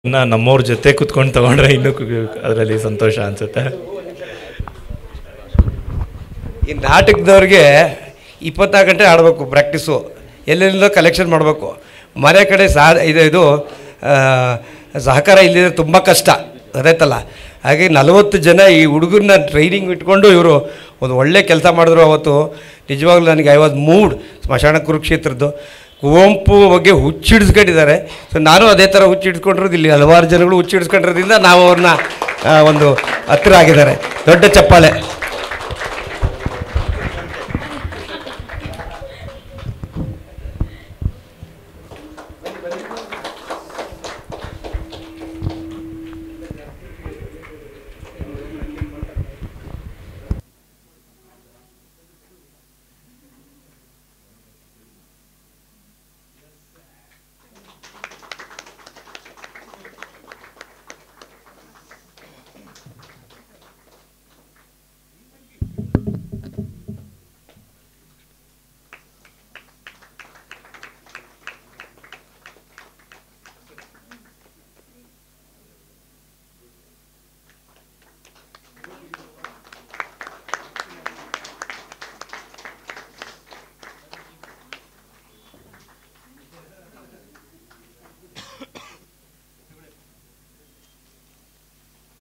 ಇನ್ನ ನಮ್ಮವ್ರ ಜೊತೆ ಕುತ್ಕೊಂಡು ತಗೊಂಡ್ರೆ ಇನ್ನೂ ಅದರಲ್ಲಿ ಸಂತೋಷ ಅನ್ಸುತ್ತೆ ಈ ನಾಟಕದವ್ರಿಗೆ ಇಪ್ಪತ್ನಾಲ್ಕು ಗಂಟೆ ಆಡಬೇಕು ಪ್ರಾಕ್ಟೀಸು ಎಲ್ಲೆಲ್ಲೋ ಕಲೆಕ್ಷನ್ ಮಾಡಬೇಕು ಮನೆ ಕಡೆ ಸಾ ಇದು ಇದು ಆ, ಸಹಕಾರ ಇಲ್ಲಿದ್ರೆ ತುಂಬ ಕಷ್ಟ ಗೊತ್ತಾಯ್ತಲ್ಲ ಹಾಗೆ ನಲವತ್ತು ಜನ ಈ ಹುಡುಗರನ್ನ ಟ್ರೈನಿಂಗ್ ಇಟ್ಕೊಂಡು ಇವರು ಒಂದು ಒಳ್ಳೆ ಕೆಲಸ ಮಾಡಿದ್ರು ಅವತ್ತು ನಿಜವಾಗ್ಲೂ ನನಗೆ ಐ ವಾಸ್ ಮೂಡ್ ಸ್ಮಶಾನ ಕುರುಕ್ಷೇತ್ರದ್ದು ಕುವೆಂಪು ಬಗ್ಗೆ ಹುಚ್ಚಿಡಿಸ್ಕೊಂಡಿದ್ದಾರೆ ಸೊ ನಾನು ಅದೇ ಥರ ಹುಚ್ಚಿಡ್ಸ್ಕೊಂಡಿರೋದು ಇಲ್ಲಿ ಹಲವಾರು ಜನಗಳು ಹುಚ್ಚಿಡಿಸ್ಕೊಂಡಿರೋದ್ರಿಂದ ನಾವು ಅವ್ರನ್ನ ಆ, ಒಂದು ಹತ್ತಿರ ಆಗಿದ್ದಾರೆ ದೊಡ್ಡ ಚಪ್ಪಾಳೆ